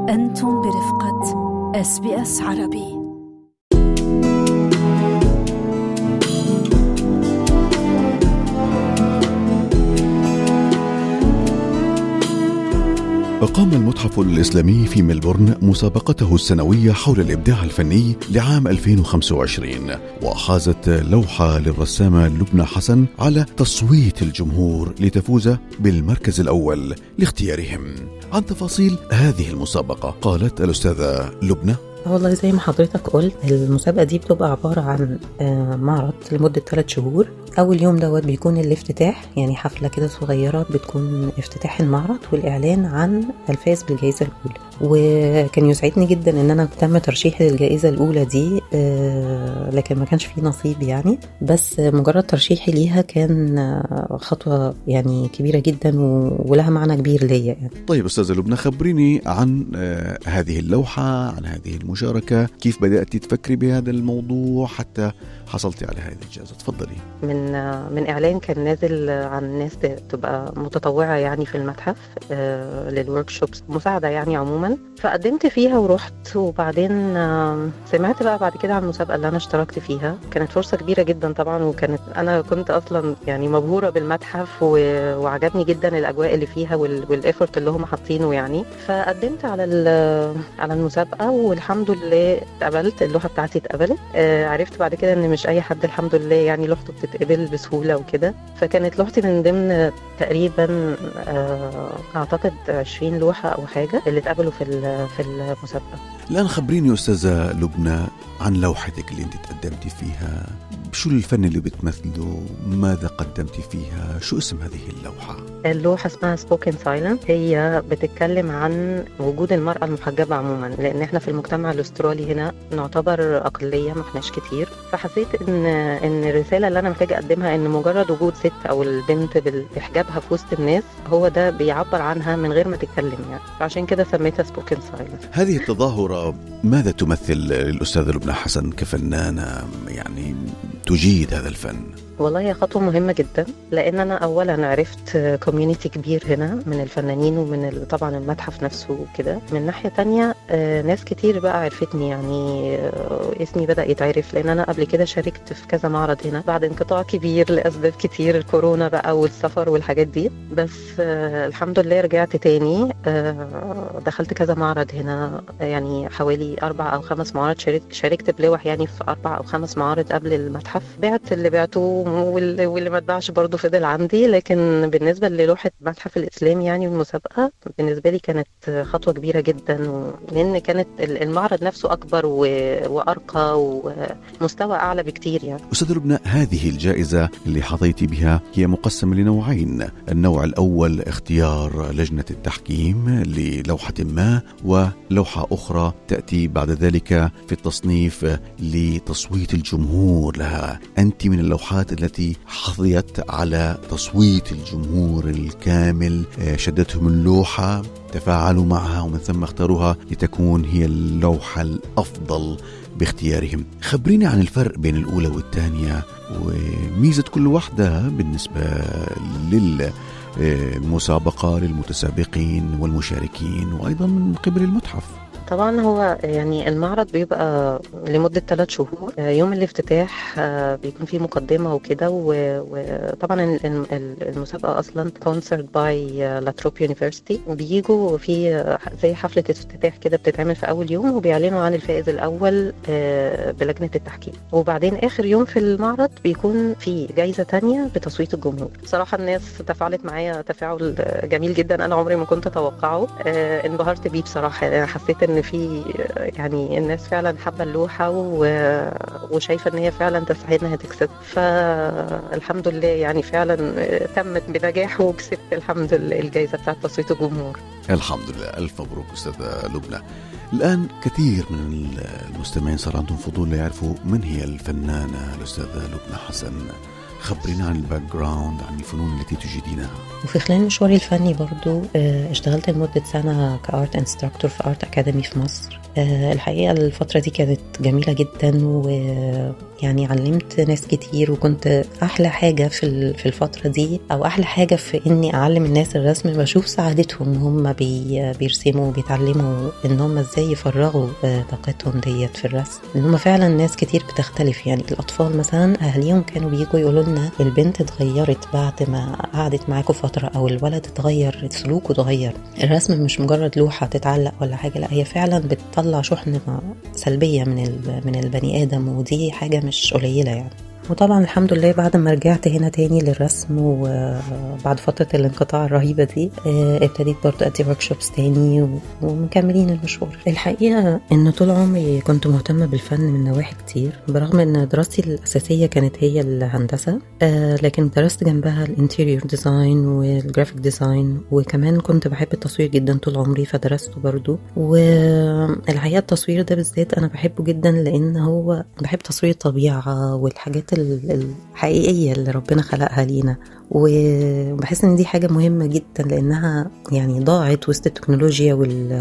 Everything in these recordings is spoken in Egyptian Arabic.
أنتم برفقة اس بي اس عربي أقام المتحف الإسلامي في ملبورن مسابقته السنوية حول الإبداع الفني لعام 2025 وحازت لوحة للرسامة لبنى حسن على تصويت الجمهور لتفوز بالمركز الأول لاختيارهم عن تفاصيل هذه المسابقة قالت الأستاذة لبنى والله زي ما حضرتك قلت المسابقة دي بتبقى عبارة عن آه، معرض لمدة 3 شهور أول يوم دوت بيكون الافتتاح يعني حفلة كده صغيرة بتكون افتتاح المعرض والإعلان عن الفائز بالجائزة الأولى وكان يسعدني جدا إن أنا تم ترشيحي للجائزة الأولى دي آه، لكن ما كانش فيه نصيب يعني بس مجرد ترشيحي ليها كان آه، خطوة يعني كبيرة جدا و- ولها معنى كبير ليا يعني طيب أستاذة لبنى خبريني عن آه، هذه اللوحة عن هذه المشاركة كيف بدأت تفكري بهذا الموضوع حتى حصلتي على هذه الجائزة تفضلي من من اعلان كان نازل عن ناس تبقى متطوعه يعني في المتحف للورك شوبس مساعده يعني عموما فقدمت فيها ورحت وبعدين آه، سمعت بقى بعد كده عن المسابقه اللي انا اشتركت فيها كانت فرصه كبيره جدا طبعا وكانت انا كنت اصلا يعني مبهوره بالمتحف و- وعجبني جدا الاجواء اللي فيها والايفورت اللي هم حاطينه يعني فقدمت على ال- على المسابقه والحمد لله اتقبلت اللوحه بتاعتي اتقبلت آه، عرفت بعد كده ان مش اي حد الحمد لله يعني لوحته بتتقبل بسهوله وكده فكانت لوحتي من ضمن تقريبا آه، اعتقد 20 لوحه او حاجه اللي اتقبلوا في ال- في المسابقه الآن خبريني أستاذة لبنى عن لوحتك اللي أنت تقدمتي فيها شو الفن اللي بتمثله ماذا قدمتي فيها شو اسم هذه اللوحة اللوحة اسمها سبوكن سايلنت هي بتتكلم عن وجود المرأة المحجبة عموما لأن احنا في المجتمع الأسترالي هنا نعتبر أقلية ما احناش كتير فحسيت إن إن الرسالة اللي أنا محتاجة أقدمها إن مجرد وجود ست أو البنت بال- بحجابها في وسط الناس هو ده بيعبر عنها من غير ما تتكلم يعني فعشان كده سميتها سبوكن سايلنت هذه التظاهرة ماذا تمثل للأستاذة لبنى حسن كفنانة يعني تجيد هذا الفن والله هي خطوة مهمة جدا لأن أنا أولا عرفت كوميونيتي كبير هنا من الفنانين ومن ال- طبعا المتحف نفسه وكده من ناحية تانية آه، ناس كتير بقى عرفتني يعني آه، اسمي بدأ يتعرف لأن أنا قبل كده شاركت في كذا معرض هنا بعد انقطاع كبير لأسباب كتير الكورونا بقى والسفر والحاجات دي بس آه، الحمد لله رجعت تاني آه، دخلت كذا معرض هنا يعني حوالي أربع أو خمس معارض شاركت شاركت بلوح يعني في أربع أو خمس معارض قبل المتحف بعت اللي بعته واللي, واللي ما اتباعش برضه فضل عندي لكن بالنسبة للوحة المتحف الإسلامي يعني والمسابقة بالنسبة لي كانت خطوة كبيرة جدا و- لأن كانت ال- المعرض نفسه أكبر و- وأرقى ومستوى أعلى بكتير يعني أستاذ لبنى هذه الجائزة اللي حظيتي بها هي مقسمة لنوعين النوع الأول اختيار لجنة التحكيم للوحة ما ولوحة أخرى تأتي بعد ذلك في التصنيف لتصويت الجمهور لها أنت من اللوحات التي حظيت على تصويت الجمهور الكامل آه، شدتهم اللوحة تفاعلوا معها ومن ثم اختاروها لتكون هي اللوحة الأفضل باختيارهم خبريني عن الفرق بين الأولى والثانية وميزة كل واحدة بالنسبة للمسابقة للمتسابقين والمشاركين وأيضا من قبل المتحف طبعا هو يعني المعرض بيبقى لمدة ثلاث شهور آه، يوم الافتتاح آه، بيكون فيه مقدمة وكده و- وطبعا ال- ال- المسابقة أصلا sponsored by لاتروب يونيفرسيتي بيجوا في آه، زي حفلة افتتاح كده بتتعمل في أول يوم وبيعلنوا عن الفائز الأول آه، بلجنة التحكيم وبعدين آخر يوم في المعرض بيكون في جايزة تانية بتصويت الجمهور بصراحة الناس تفاعلت معايا تفاعل آه، جميل جدا أنا عمري ما كنت أتوقعه آه، انبهرت بيه بصراحة يعني أنا حسيت إن في آه، يعني الناس فعلا حابة اللوحة و- وشايفة إن هي فعلا تستحق إنها تكسب فالحمد لله يعني فعلا آه، تمت بنجاح وكسبت الحمد لله الجائزة بتاعت تصويت الجمهور الحمد لله ألف مبروك أستاذة لبنى الآن كثير من المستمعين صار عندهم فضول ليعرفوا من هي الفنانة الأستاذة لبنى حسن خبرينا عن الباك جراوند عن الفنون التي تجيدينها وفي خلال مشواري الفني برضو آه، اشتغلت لمدة سنة كارت انستراكتور في ارت اكاديمي في مصر آه، الحقيقة الفترة دي كانت جميلة جدا ويعني علمت ناس كتير وكنت أحلى حاجة في في الفترة دي أو أحلى حاجة في إني أعلم الناس الرسم بشوف سعادتهم هم بي بيرسموا وبيتعلموا إن هم إزاي يفرغوا آه، طاقتهم ديت في الرسم إن هم فعلا ناس كتير بتختلف يعني الأطفال مثلا أهاليهم كانوا بيجوا يقولوا لنا البنت اتغيرت بعد ما قعدت معاكم فترة أو الولد اتغير سلوكه اتغير الرسم مش مجرد لوحة تتعلق ولا حاجة لا هي فعلا بتطلع شحنة سلبية من من البني آدم ودي حاجة مش قليلة يعني وطبعا الحمد لله بعد ما رجعت هنا تاني للرسم وبعد فترة الانقطاع الرهيبة دي آه، ابتديت برضه ادي ورك شوبس تاني ومكملين المشوار الحقيقة ان طول عمري كنت مهتمة بالفن من نواحي كتير برغم ان دراستي الاساسية كانت هي الهندسة آه، لكن درست جنبها الانتيريور ديزاين والجرافيك ديزاين وكمان كنت بحب التصوير جدا طول عمري فدرسته برضه والحقيقة التصوير ده بالذات انا بحبه جدا لان هو بحب تصوير الطبيعة والحاجات الحقيقية اللي ربنا خلقها لينا وبحس ان دي حاجة مهمة جدا لانها يعني ضاعت وسط التكنولوجيا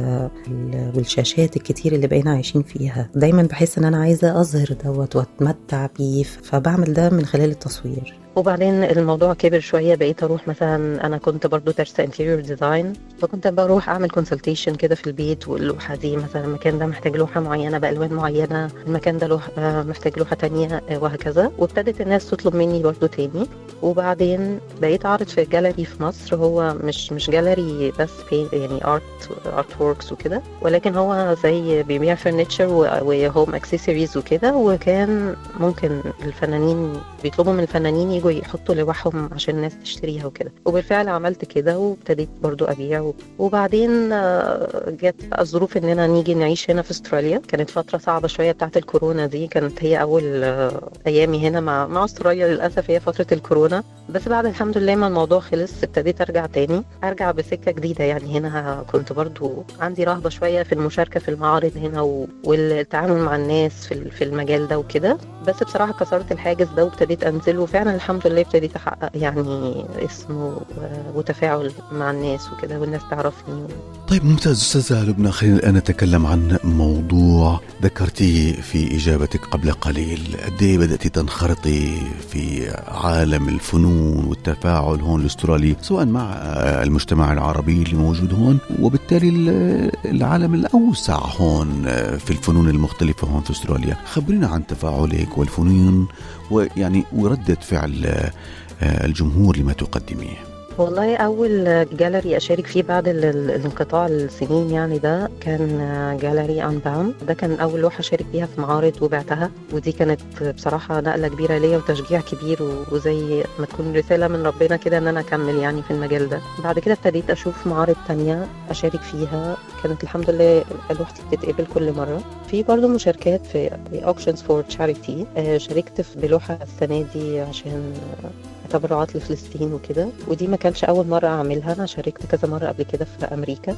والشاشات الكتير اللي بقينا عايشين فيها دايما بحس ان انا عايزة اظهر دوت واتمتع بيه فبعمل ده من خلال التصوير وبعدين الموضوع كبر شويه بقيت اروح مثلا انا كنت برضو دارسه انتيريور ديزاين فكنت بروح اعمل كونسلتيشن كده في البيت واللوحه دي مثلا المكان ده محتاج لوحه معينه بالوان معينه المكان ده لوحه محتاج لوحه تانية وهكذا وابتدت الناس تطلب مني برضو تاني وبعدين بقيت اعرض في جاليري في مصر هو مش مش جاليري بس في يعني ارت ارت ووركس وكده ولكن هو زي بيبيع فرنتشر وهوم اكسسوارز وكده وكان ممكن الفنانين بيطلبوا من الفنانين يجوا يحطوا لوحهم عشان الناس تشتريها وكده وبالفعل عملت كده وابتديت برضو ابيع وبعدين آه، جت الظروف اننا نيجي نعيش هنا في استراليا كانت فتره صعبه شويه بتاعت الكورونا دي كانت هي اول آه، ايامي هنا مع مع استراليا للاسف هي فتره الكورونا بس بعد الحمد لله ما الموضوع خلص ابتديت ارجع تاني ارجع بسكه جديده يعني هنا كنت برضو عندي رهبه شويه في المشاركه في المعارض هنا والتعامل مع الناس في المجال ده وكده بس بصراحه كسرت الحاجز ده وابتديت انزل وفعلا الحمد لله ابتديت احقق يعني اسم وتفاعل مع الناس وكده والناس تعرفني طيب ممتاز استاذه لبنى خلينا الان نتكلم عن موضوع ذكرتيه في اجابتك قبل قليل قد ايه بداتي تنخرطي في عالم الفنون والتفاعل هون الاسترالي سواء مع المجتمع العربي اللي موجود هون وبالتالي العالم الاوسع هون في الفنون المختلفه هون في استراليا خبرينا عن تفاعلك والفنون ويعني وردة فعل آه، الجمهور لما تقدميه والله اول جاليري اشارك فيه بعد الانقطاع السنين يعني ده كان جاليري ان باوند ده كان اول لوحه اشارك فيها في معارض وبعتها ودي كانت بصراحه نقله كبيره ليا وتشجيع كبير وزي ما تكون رساله من ربنا كده ان انا اكمل يعني في المجال ده بعد كده ابتديت اشوف معارض تانية اشارك فيها كانت الحمد لله لوحتي بتتقبل كل مره في برضه مشاركات في اوكشنز فور تشاريتي شاركت بلوحه السنه دي عشان تبرعات لفلسطين وكده ودي ما كانش اول مره اعملها انا شاركت كذا مره قبل كده في امريكا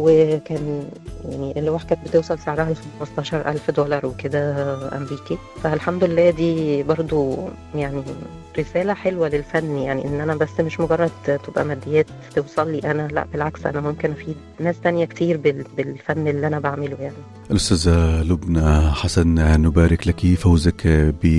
وكان يعني اللوحه كانت بتوصل سعرها ل 15000 دولار وكده امريكي فالحمد لله دي برضو يعني رساله حلوه للفن يعني ان انا بس مش مجرد تبقى ماديات توصل لي انا لا بالعكس انا ممكن افيد ناس تانية كتير بالفن اللي انا بعمله يعني الاستاذه لبنى حسن نبارك لك فوزك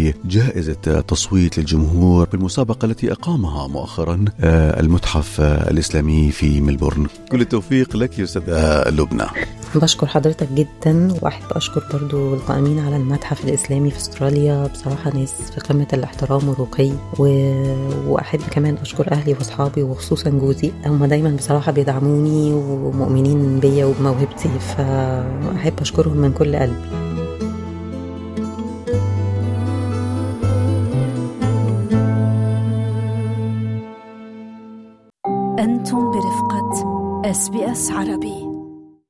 بجائزه تصويت للجمهور بالمسابقه التي اقامها مؤخرا آه، المتحف الاسلامي في ملبورن كل التوفيق لك يا استاذه لبنى بشكر حضرتك جدا واحب اشكر برضو القائمين على المتحف الاسلامي في استراليا بصراحه ناس في قمه الاحترام والرقي و... واحب كمان اشكر اهلي واصحابي وخصوصا جوزي هم دايما بصراحه بيدعموني ومؤمنين بيا وبموهبتي فاحب اشكرهم من كل قلبي أنتم برفقة اس بي اس عربي